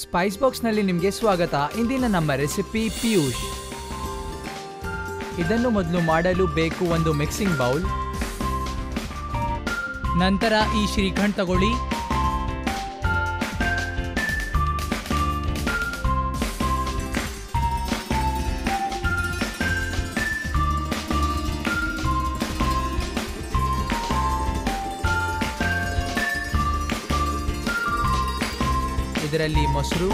Spice ಬಾಕ್ಸ್ನಲ್ಲಿ ನಿಮಗೆ ಸ್ವಾಗತ ಇಂದಿನ ನಮ್ಮ ರೆಸಿಪಿ ಪಿಯೂಷ್ ಇದನ್ನು ಮೊದಲು ಮಾಡಲು ಬೇಕು ಒಂದು ಮಿಕ್ಸಿಂಗ್ ಬೌಲ್ ನಂತರ ಈ ಶ್ರೀಖಂಡ್ ತಗೊಳ್ಳಿ ಇದರಲ್ಲಿ ಮೊಸರು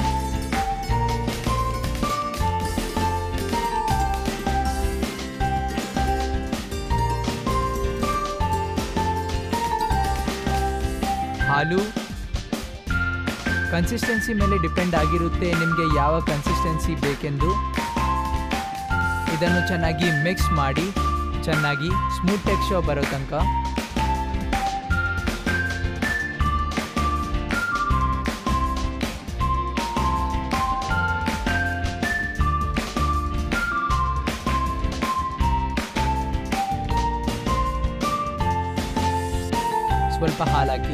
ಹಾಲು ಕನ್ಸಿಸ್ಟೆನ್ಸಿ ಮೇಲೆ ಡಿಪೆಂಡ್ ಆಗಿರುತ್ತೆ ನಿಮಗೆ ಯಾವ ಕನ್ಸಿಸ್ಟೆನ್ಸಿ ಬೇಕೆಂದು ಇದನ್ನು ಚೆನ್ನಾಗಿ ಮಿಕ್ಸ್ ಮಾಡಿ ಚೆನ್ನಾಗಿ ಸ್ಮೂತ್ ಟೆಕ್ಸ್ಚರ್ ಬರೋ ತನಕ ಸ್ವಲ್ಪ ಹಾಲಾಕಿ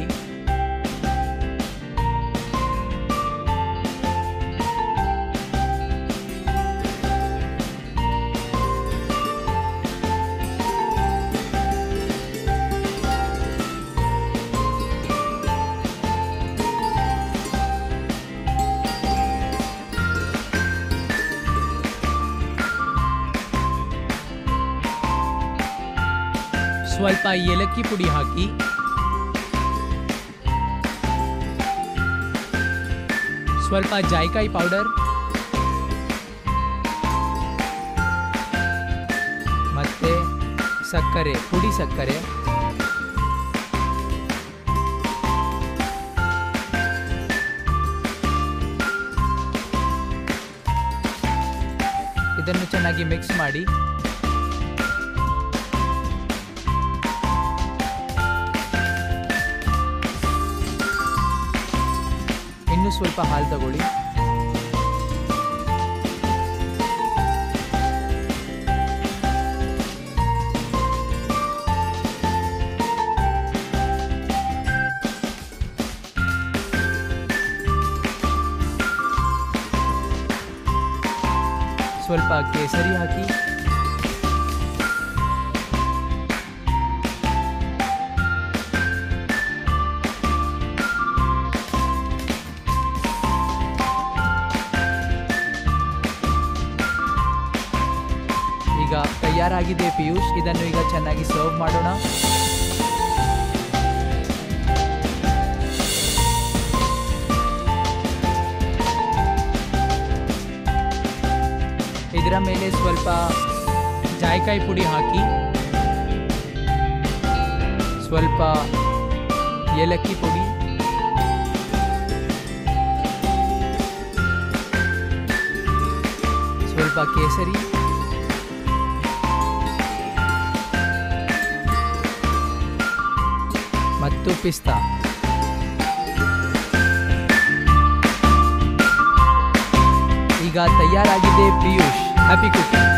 ಸ್ವಲ್ಪ ಏಲಕ್ಕಿ ಪುಡಿ ಹಾಕಿ ಸ್ವಲ್ಪ ಜಾಯ್ಕಾಯಿ ಪೌಡರ್ ಮತ್ತೆ ಸಕ್ಕರೆ ಪುಡಿ ಸಕ್ಕರೆ ಇದನ್ನು ಚೆನ್ನಾಗಿ ಮಿಕ್ಸ್ ಮಾಡಿ ಇನ್ನು ಸ್ವಲ್ಪ ಹಾಲು ತಗೊಳ್ಳಿ ಸ್ವಲ್ಪ ಕೇಸರಿ ಹಾಕಿ ಈಗ ತಯಾರಾಗಿದೆ ಪಿಯೂಷ್ ಇದನ್ನು ಈಗ ಚೆನ್ನಾಗಿ ಸರ್ವ್ ಮಾಡೋಣ ಇದರ ಮೇಲೆ ಸ್ವಲ್ಪ ಜಾಯ್ಕಾಯಿ ಪುಡಿ ಹಾಕಿ ಸ್ವಲ್ಪ ಏಲಕ್ಕಿ ಪುಡಿ ಸ್ವಲ್ಪ ಕೇಸರಿ ಮತ್ತು ಪಿಸ್ತಾ ಈಗ ತಯಾರಾಗಿದೆ ಪಿಯೂಷ್ ಹ್ಯಾಪಿ ಕುಕಿಂಗ್